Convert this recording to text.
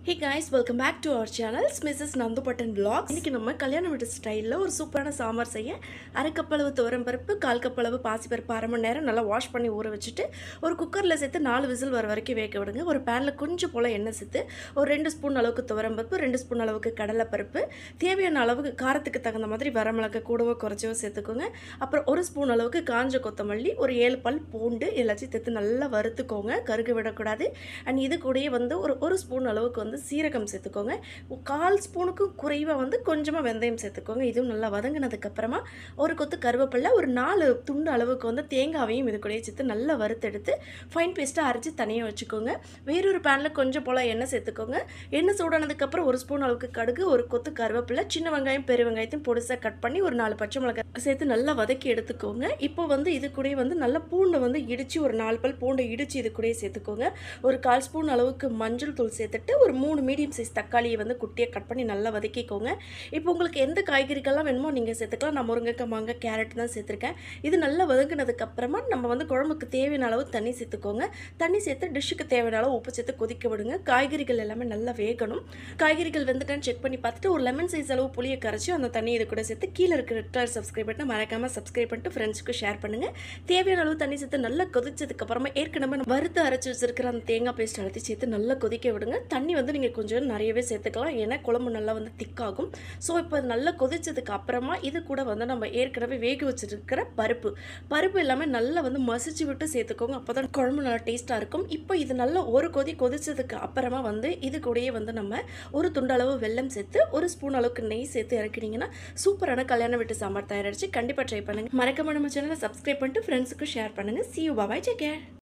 hey guys welcome back to our channels Mrs Nandupattan vlogs இன்னைக்கு நம்ம கல்யாண வீட்டு ஸ்டைலில் ஒரு சூப்பரான சாம்பார் செய்ய அரை கப்பளவு துவரம் பருப்பு கால் கப்பளவு பாசிப்பருப்பு அரை மணி நேரம் நல்லா வாஷ் பண்ணி ஊற வச்சுட்டு ஒரு குக்கரில் சேர்த்து நாலு விசில் வர வரைக்கும் வேக விடுங்க ஒரு பேனில் கொஞ்சம் போல் எண்ணெய் சேர்த்து ஒரு ரெண்டு ஸ்பூன் அளவுக்கு துவரம் பருப்பு ரெண்டு ஸ்பூன் அளவுக்கு கடலைப்பருப்பு தேவையான அளவுக்கு காரத்துக்கு தகுந்த மாதிரி வரமிளகா கூடவோ குறைச்சவோ சேர்த்துக்கோங்க அப்புறம் ஒரு ஸ்பூன் அளவுக்கு காஞ்ச கொத்தமல்லி ஒரு ஏழு பல் பூண்டு எல்லாத்தையும் சேர்த்து நல்லா வறுத்துக்கோங்க கருக விடக்கூடாது அண்ட் இது கூடயே வந்து ஒரு ஒரு ஸ்பூன் அளவுக்கு வந்து சீரகம் சேர்த்துக்கோங்க ஒரு கால் ஸ்பூனுக்கும் குறைவாக வந்து கொஞ்சமாக வெந்தயம் சேர்த்துக்கோங்க இதுவும் நல்லா வதங்கினதுக்கப்புறமா ஒரு கொத்து கருவேப்பிலை ஒரு நாலு துண்டு அளவுக்கு வந்து தேங்காவையும் இது கூடயே சேர்த்து நல்லா வறுத்தெடுத்து ஃபைன் பேஸ்ட்டாக அரைச்சி தனியாக வச்சுக்கோங்க வேறொரு பேனில் கொஞ்சம் போல் எண்ணெய் சேர்த்துக்கோங்க எண்ணெய் சூடானதுக்கப்புறம் ஒரு ஸ்பூன் அளவுக்கு கடுகு ஒரு கொத்து கருவேப்பிலை சின்ன வெங்காயம் பெரிய வெங்காயத்தையும் பொடிசாக கட் பண்ணி ஒரு நாலு பச்சை மிளகாய் சேர்த்து நல்லா வதக்கி எடுத்துக்கோங்க இப்போ வந்து இது கூடயே வந்து நல்லா பூண்டை வந்து இடித்து ஒரு நாலு பல் பூண்டை இடித்து இது கூடயே சேர்த்துக்கோங்க ஒரு கால் ஸ்பூன் அளவுக்கு மஞ்சள் தூள் சேர்த்துட்டு ஒரு மூணு மீடியம் சைஸ் தக்காளியை வந்து குட்டியாக கட் பண்ணி நல்லா வதக்கிக்கோங்க இப்போ உங்களுக்கு எந்த காய்கறிகள்லாம் வேணுமோ நீங்கள் சேர்த்துக்கலாம் நான் முருங்கைக்காய் மாங்காய் கேரட் தான் சேர்த்துருக்கேன் இது நல்லா வதங்கினதுக்கு அப்புறமா நம்ம வந்து குழம்புக்கு தேவையான அளவு தண்ணி சேர்த்துக்கோங்க தண்ணி சேர்த்து டிஷ்ஷுக்கு தேவையான அளவு உப்பு சேர்த்து கொதிக்க விடுங்க காய்கறிகள் எல்லாமே நல்லா வேகணும் காய்கறிகள் வந்துட்டான்னு செக் பண்ணி பார்த்துட்டு ஒரு லெமன் சைஸ் அளவு புளியை கரைச்சி அந்த தண்ணி இது கூட சேர்த்து கீழே இருக்கிற ரெட் கலர் சப்ஸ்கிரைப் பண்ணி மறக்காமல் சப்ஸ்கிரைப் பண்ணிட்டு ஃப்ரெண்ட்ஸ்க்கு ஷேர் பண்ணுங்கள் தேவையான அளவு தண்ணி சேர்த்து நல்லா கொதிச்சதுக்கு அப்புறமா ஏற்கனவே நம்ம வறுத்து அரைச்சி வச்சிருக்கிற அந்த தேங்காய் பேஸ்ட் அழுத்தி சேர்த்து நல்லா கொதிக்க விடுங்க தண்ணி வந்து நீங்கள் கொஞ்சம் நிறையவே சேர்த்துக்கலாம் ஏன்னா குழம்பு நல்லா வந்து திக்காகும் ஸோ இப்போ அது நல்லா கொதிச்சதுக்கு அப்புறமா இது கூட வந்து நம்ம ஏற்கனவே வேக வச்சிருக்கிற பருப்பு பருப்பு எல்லாமே நல்லா வந்து மசிச்சு விட்டு சேர்த்துக்கோங்க அப்போ தான் குழம்பு நல்லா டேஸ்ட்டாக இருக்கும் இப்போ இது நல்லா ஒரு கொதி கொதிச்சதுக்கு அப்புறமா வந்து இது கூடயே வந்து நம்ம ஒரு துண்டளவு வெல்லம் சேர்த்து ஒரு ஸ்பூன் அளவுக்கு நெய் சேர்த்து இறக்கினீங்கன்னா சூப்பரான கல்யாண வீட்டு சாம்பார் தயாரிச்சு கண்டிப்பாக ட்ரை பண்ணுங்கள் மறக்காம நம்ம சேனலை சப்ஸ்கிரைப் பண்ணிட்டு ஃப்ரெண்ட்ஸுக்கு ஷேர் பண்ணுங்கள் see you bye bye take care